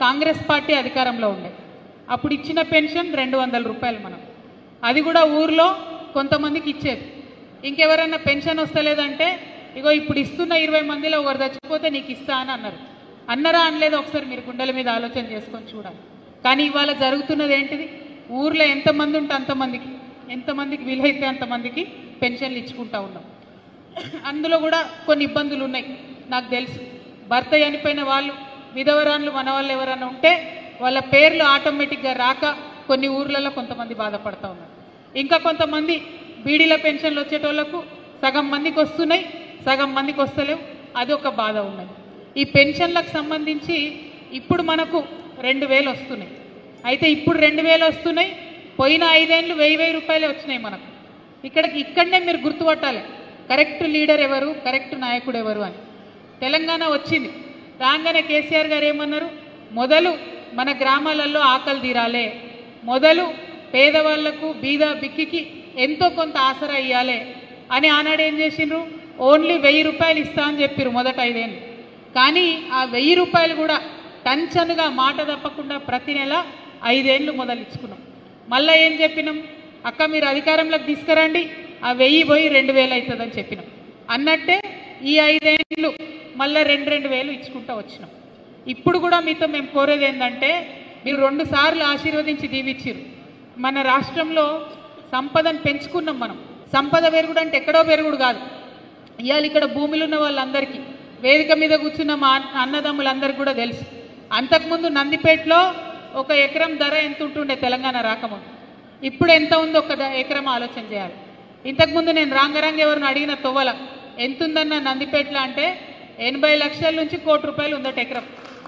Congress party అధికారంలో ఉండే అప్పుడు ఇచ్చిన పెన్షన్ రెండు వందల రూపాయలు మనం అది కూడా ఊర్లో కొంతమందికి ఇచ్చేది ఇంకెవరైనా పెన్షన్ వస్తలేదంటే ఇగో ఇప్పుడు ఇస్తున్న ఇరవై మందిలో ఒకరు చచ్చిపోతే నీకు ఇస్తా అని అన్నారు అన్నరా అనలేదు ఒకసారి మీరు గుండెల మీద ఆలోచన చేసుకొని చూడాలి కానీ ఇవాళ జరుగుతున్నది ఏంటిది ఊర్లో ఎంతమంది ఉంటే అంతమందికి ఎంతమందికి వీలైతే అంతమందికి పెన్షన్లు ఇచ్చుకుంటా ఉన్నాం అందులో కూడా కొన్ని ఇబ్బందులు ఉన్నాయి నాకు తెలుసు భర్త చనిపోయిన వాళ్ళు విధవరాన్లు మన వాళ్ళు ఎవరైనా ఉంటే వాళ్ళ పేర్లు ఆటోమేటిక్గా రాక కొన్ని ఊర్లలో కొంతమంది బాధపడతా ఉన్నారు ఇంకా కొంతమంది బీడీల పెన్షన్లు వచ్చేటోళ్లకు సగం మందికి వస్తున్నాయి సగం మందికి వస్తలేవు అది ఒక బాధ ఉన్నది ఈ పెన్షన్లకు సంబంధించి ఇప్పుడు మనకు రెండు వేలు వస్తున్నాయి అయితే ఇప్పుడు రెండు వేలు వస్తున్నాయి పోయిన ఐదేళ్ళు వెయ్యి వెయ్యి రూపాయలే వచ్చినాయి మనకు ఇక్కడికి ఇక్కడనే మీరు గుర్తుపట్టాలి కరెక్ట్ లీడర్ ఎవరు కరెక్ట్ నాయకుడు ఎవరు అని తెలంగాణ వచ్చింది రాగానే కేసీఆర్ గారు ఏమన్నారు మొదలు మన గ్రామాలలో ఆకలి తీరాలే మొదలు పేదవాళ్లకు బీద బిక్కికి ఎంతో కొంత ఆసరా ఇవ్వాలి అని ఆనాడు ఏం చేసిండ్రు ఓన్లీ వెయ్యి రూపాయలు ఇస్తా అని చెప్పారు మొదట ఐదేళ్ళు కానీ ఆ వెయ్యి రూపాయలు కూడా టంచనుగా మాట తప్పకుండా ప్రతి నెల ఐదేళ్ళు మొదలు ఇచ్చుకున్నాం మళ్ళీ ఏం చెప్పినాం అక్క మీరు అధికారంలోకి తీసుకురండి ఆ వెయ్యి పోయి రెండు వేలు అవుతుందని చెప్పినాం అన్నట్టే ఈ ఐదేళ్ళు మళ్ళీ రెండు రెండు వేలు ఇచ్చుకుంటూ వచ్చినాం ఇప్పుడు కూడా మీతో మేము కోరేది ఏంటంటే మీరు రెండు సార్లు ఆశీర్వదించి దీవిచ్చిరు మన రాష్ట్రంలో సంపదను పెంచుకున్నాం మనం సంపద పెరుగుడు అంటే ఎక్కడో పెరుగుడు కాదు ఇవాళ ఇక్కడ భూములు ఉన్న వాళ్ళందరికీ వేదిక మీద కూర్చున్న మా అన్నదమ్ములందరికీ కూడా తెలుసు అంతకుముందు నందిపేటలో ఒక ఎకరం ధర ఎంత ఉంటుండే తెలంగాణ రాకముందు ఇప్పుడు ఎంత ఉందో ఒక ద- ఎకరం ఆలోచన చేయాలి ఇంతకుముందు నేను రాంగరంగ ఎవరిని అడిగిన తొవ్వల ఎంత ఉందన్న నందిపేటలో అంటే ఎనభై లక్షల నుంచి కోటి రూపాయలు ఉందట ఎకరం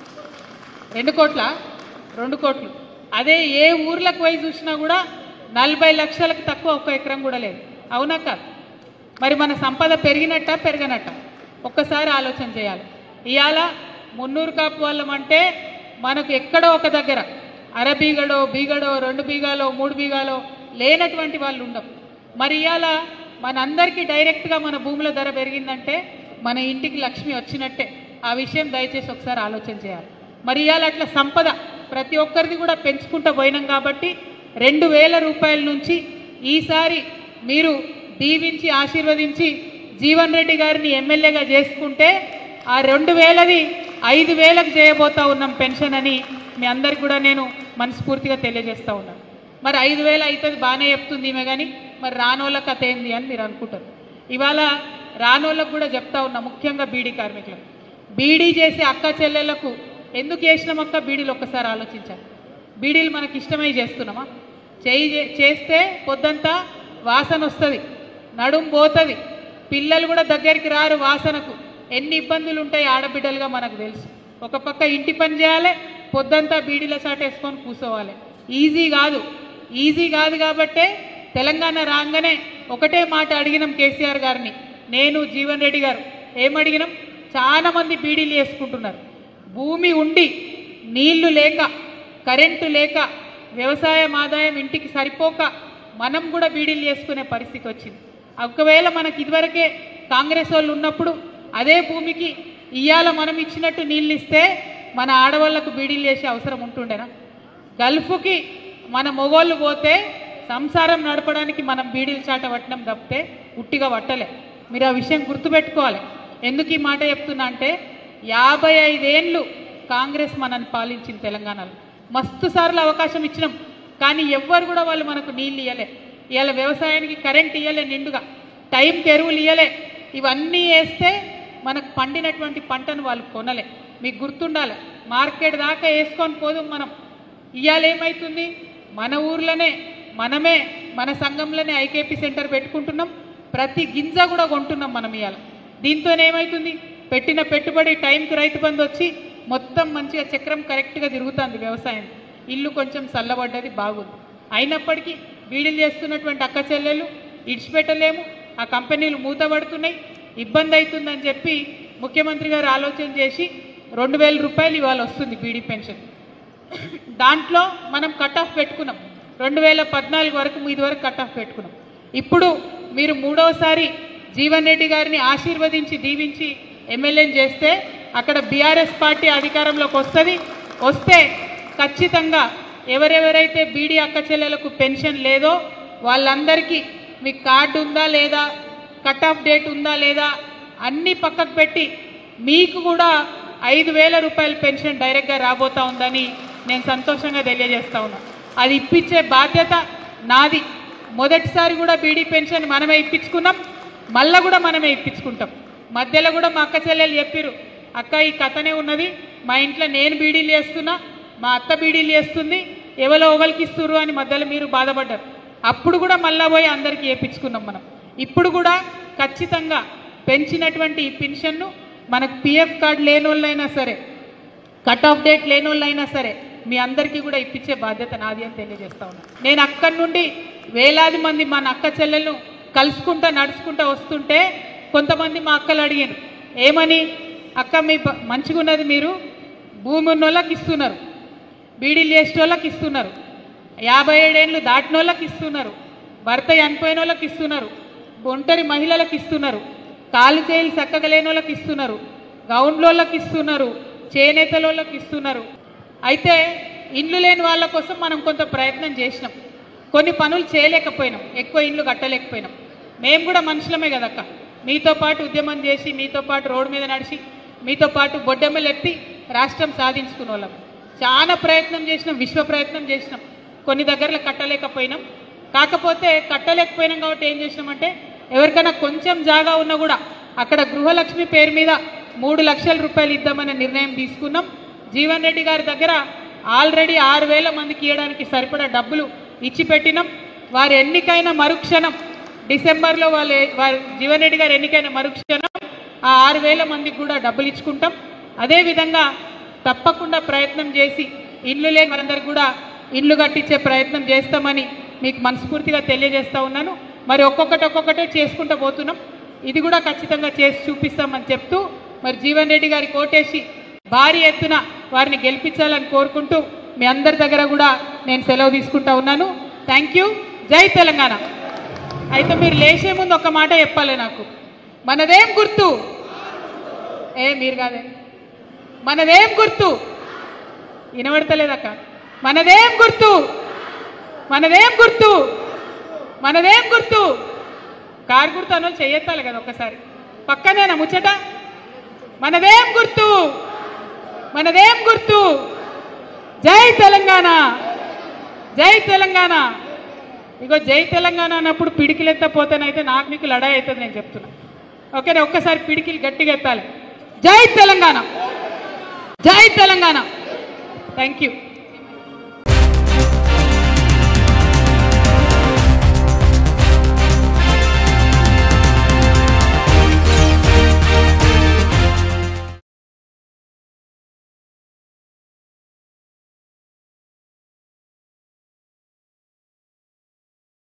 రెండు కోట్ల రెండు కోట్లు అదే ఏ ఊర్లకు పోయి చూసినా కూడా నలభై లక్షలకు తక్కువ ఒక్క ఎకరం కూడా లేదు అవునా కాదు మరి మన సంపద పెరిగినట్ట పెరగనట్ట ఒక్కసారి ఆలోచన చేయాలి ఇవాళ మున్నూరు కాపు వాళ్ళం అంటే మనకు ఎక్కడో ఒక దగ్గర అర బీగడో బీగడో రెండు బీగాలో మూడు బీగాలో లేనటువంటి వాళ్ళు ఉండవు మరి ఇవాళ మనందరికీ డైరెక్ట్గా మన భూముల ధర పెరిగిందంటే మన ఇంటికి లక్ష్మి వచ్చినట్టే ఆ విషయం దయచేసి ఒకసారి ఆలోచన చేయాలి మరి ఇవాళ అట్లా సంపద ప్రతి ఒక్కరిది కూడా పెంచుకుంటూ పోయినాం కాబట్టి రెండు వేల రూపాయల నుంచి ఈసారి మీరు దీవించి ఆశీర్వదించి జీవన్ రెడ్డి గారిని ఎమ్మెల్యేగా చేసుకుంటే ఆ రెండు వేలది ఐదు వేలకు చేయబోతా ఉన్నాం పెన్షన్ అని మీ అందరికి కూడా నేను మనస్ఫూర్తిగా తెలియజేస్తా ఉన్నాను మరి ఐదు వేలు అవుతుంది బాగానే చెప్తుంది ఈమె కానీ మరి రానోళ్ళ కథ ఏంది అని మీరు అనుకుంటారు ఇవాళ రానోళ్ళకు కూడా చెప్తా ఉన్నా ముఖ్యంగా బీడీ కార్మికులకు బీడీ చేసే అక్క చెల్లెళ్లకు ఎందుకు చేసినాం అక్క బీడీలు ఒక్కసారి ఆలోచించాలి బీడీలు మనకి ఇష్టమై చేస్తున్నామా చేయి చే- చేస్తే పొద్దంతా వాసన వస్తుంది నడుం పోతుంది పిల్లలు కూడా దగ్గరికి రారు వాసనకు ఎన్ని ఇబ్బందులు ఉంటాయి ఆడబిడ్డలుగా మనకు తెలుసు ఒక పక్క ఇంటి పని చేయాలి పొద్దంతా బీడీల సాట్ వేసుకొని కూర్చోవాలి ఈజీ కాదు ఈజీ కాదు కాబట్టే తెలంగాణ రాగానే ఒకటే మాట అడిగినాం కేసీఆర్ గారిని నేను జీవన్ రెడ్డి గారు ఏమడిగినాం చాలా మంది బీడీలు వేసుకుంటున్నారు భూమి ఉండి నీళ్లు లేక కరెంటు లేక వ్యవసాయం ఆదాయం ఇంటికి సరిపోక మనం కూడా బీడీలు చేసుకునే పరిస్థితి వచ్చింది ఒకవేళ మనకి ఇదివరకే కాంగ్రెస్ వాళ్ళు ఉన్నప్పుడు అదే భూమికి ఇయ్యాల మనం ఇచ్చినట్టు నీళ్ళు ఇస్తే మన ఆడవాళ్లకు బీడీలు చేసే అవసరం ఉంటుండేనా గల్ఫ్కి మన మొగోళ్ళు పోతే సంసారం నడపడానికి మనం బీడీలు చాట పట్టడం తప్పితే ఉట్టిగా పట్టలే మీరు ఆ విషయం గుర్తుపెట్టుకోవాలి ఎందుకు ఈ మాట చెప్తున్నా అంటే యాభై ఐదేళ్ళు కాంగ్రెస్ మనల్ని పాలించింది తెలంగాణలో మస్తు సార్లు అవకాశం ఇచ్చినాం కానీ ఎవ్వరు కూడా వాళ్ళు మనకు నీళ్ళు ఇవ్వలే ఇవాళ వ్యవసాయానికి కరెంట్ ఇవ్వలే నిండుగా టైంకి ఎరువులు ఇవ్వలే ఇవన్నీ వేస్తే మనకు పండినటువంటి పంటను వాళ్ళు కొనలే మీకు గుర్తుండాలి మార్కెట్ దాకా వేసుకొని పోదు మనం ఇవాళ ఏమవుతుంది మన ఊర్లోనే మనమే మన సంఘంలోనే ఐకేపీ సెంటర్ పెట్టుకుంటున్నాం ప్రతి గింజ కూడా కొంటున్నాం మనం ఇవాళ దీంతో ఏమవుతుంది పెట్టిన పెట్టుబడి టైంకి రైతు బంధు వచ్చి మొత్తం మంచిగా చక్రం కరెక్ట్గా తిరుగుతుంది వ్యవసాయం ఇల్లు కొంచెం చల్లబడ్డది బాగుంది అయినప్పటికీ బీడీలు చేస్తున్నటువంటి అక్క చెల్లెలు ఇడిచిపెట్టలేము ఆ కంపెనీలు మూతపడుతున్నాయి ఇబ్బంది అవుతుందని చెప్పి ముఖ్యమంత్రి గారు ఆలోచన చేసి రెండు వేల రూపాయలు ఇవాళ వస్తుంది బీడీ పెన్షన్ దాంట్లో మనం కట్ ఆఫ్ పెట్టుకున్నాం రెండు వేల పద్నాలుగు వరకు ఇది వరకు కట్ ఆఫ్ పెట్టుకున్నాం ఇప్పుడు మీరు మూడవసారి జీవన్ రెడ్డి గారిని ఆశీర్వదించి దీవించి ఎమ్మెల్యేని చేస్తే అక్కడ బీఆర్ఎస్ పార్టీ అధికారంలోకి వస్తుంది వస్తే ఖచ్చితంగా ఎవరెవరైతే బీడీ అక్క చెల్లెలకు పెన్షన్ లేదో వాళ్ళందరికీ మీకు కార్డు ఉందా లేదా కట్ ఆఫ్ డేట్ ఉందా లేదా అన్నీ పక్కకు పెట్టి మీకు కూడా ఐదు వేల రూపాయల పెన్షన్ డైరెక్ట్గా రాబోతా ఉందని నేను సంతోషంగా తెలియజేస్తా ఉన్నా అది ఇప్పించే బాధ్యత నాది మొదటిసారి కూడా బీడీ పెన్షన్ మనమే ఇప్పించుకున్నాం మళ్ళా కూడా మనమే ఇప్పించుకుంటాం మధ్యలో కూడా మా అక్క చెల్లెలు చెప్పిర్రు అక్క ఈ కథనే ఉన్నది మా ఇంట్లో నేను బీడీలు చేస్తున్నా మా అత్త బీడీలు చేస్తుంది ఎవరో ఒకరికి ఇస్తుర్రు అని మధ్యలో మీరు బాధపడ్డారు అప్పుడు కూడా మళ్ళా పోయి అందరికీ వేయించుకున్నాం మనం ఇప్పుడు కూడా ఖచ్చితంగా పెంచినటువంటి ఈ పెన్షన్ను మనకు పిఎఫ్ కార్డు లేని వాళ్ళైనా సరే కట్ ఆఫ్ డేట్ లేని వాళ్ళైనా సరే మీ అందరికీ కూడా ఇప్పించే బాధ్యత నాది అని తెలియజేస్తా ఉన్నా నేను అక్కడి నుండి వేలాది మంది మన అక్క చెల్లెలను కలుసుకుంటా నడుచుకుంటా వస్తుంటే కొంతమంది మా అక్కలు అడిగారు ఏమని అక్క మీ ప- మంచిగున్నది మీరు భూమి ఉన్న వాళ్ళకి ఇస్తున్నారు బీడీలు చేసే వాళ్ళకి ఇస్తున్నారు యాభై ఏడేళ్ళు దాటిన వాళ్ళకి ఇస్తున్నారు భర్త చనిపోయిన వాళ్ళకి ఇస్తున్నారు ఒంటరి మహిళలకు ఇస్తున్నారు కాలు చేయిలు చక్కగా లేని వాళ్ళకి ఇస్తున్నారు గౌండ్లోళ్ళకి ఇస్తున్నారు చేనేతలోళ్ళకి ఇస్తున్నారు అయితే ఇండ్లు లేని వాళ్ళ కోసం మనం కొంత ప్రయత్నం చేసినాం కొన్ని పనులు చేయలేకపోయినాం ఎక్కువ ఇండ్లు కట్టలేకపోయినాం మేము కూడా మనుషులమే కదక్క మీతో పాటు ఉద్యమం చేసి మీతో పాటు రోడ్డు మీద నడిచి మీతో పాటు బొడ్డెమ్మలు ఎత్తి రాష్ట్రం సాధించుకున్న వాళ్ళం చాలా ప్రయత్నం చేసినాం విశ్వ ప్రయత్నం చేసినాం కొన్ని దగ్గరలో కట్టలేకపోయినాం కాకపోతే కట్టలేకపోయినాం కాబట్టి ఏం చేసినామంటే ఎవరికైనా కొంచెం జాగా ఉన్నా కూడా అక్కడ గృహలక్ష్మి పేరు మీద మూడు లక్షల రూపాయలు ఇద్దామనే నిర్ణయం తీసుకున్నాం జీవన్ రెడ్డి గారి దగ్గర ఆల్రెడీ ఆరు వేల మందికి ఇవ్వడానికి సరిపడా డబ్బులు ఇచ్చి పెట్టినాం వారి ఎన్నికైన మరుక్షణం డిసెంబర్లో వాళ్ళు వారి జీవన్ రెడ్డి గారు ఎన్నికైన మరుక్షణం ఆ ఆరు వేల మందికి కూడా డబ్బులు ఇచ్చుకుంటాం అదేవిధంగా తప్పకుండా ప్రయత్నం చేసి ఇల్లు లేని వారందరికీ కూడా ఇల్లు కట్టించే ప్రయత్నం చేస్తామని మీకు మనస్ఫూర్తిగా తెలియజేస్తా ఉన్నాను మరి ఒక్కొక్కటి ఒక్కొక్కటే చేసుకుంటూ పోతున్నాం ఇది కూడా ఖచ్చితంగా చేసి చూపిస్తామని చెప్తూ మరి జీవన్ రెడ్డి గారి కోటేసి భారీ ఎత్తున వారిని గెలిపించాలని కోరుకుంటూ మీ అందరి దగ్గర కూడా నేను సెలవు తీసుకుంటా ఉన్నాను థ్యాంక్ యూ జై తెలంగాణ అయితే మీరు లేచే ముందు ఒక మాట చెప్పాలి నాకు మనదేం గుర్తు ఏ మీరు కాదే మనదేం గుర్తు వినబడతలేదక్క మనదేం గుర్తు మనదేం గుర్తు మనదేం గుర్తు కారు గుర్తు అన్న చెయ్యెత్తాలి కదా ఒక్కసారి పక్కనేనా ముచ్చట మనదేం గుర్తు మనదేం గుర్తు జై తెలంగాణ జై తెలంగాణ ఇగో జై తెలంగాణ అన్నప్పుడు పిడికిలు ఎత్తపోతేనైతే నాకు మీకు లడాయి అవుతుంది నేను చెప్తున్నా ఓకేనా ఒక్కసారి పిడికిలు గట్టిగా ఎత్తాలి జై తెలంగాణ జై తెలంగాణ థ్యాంక్ యూ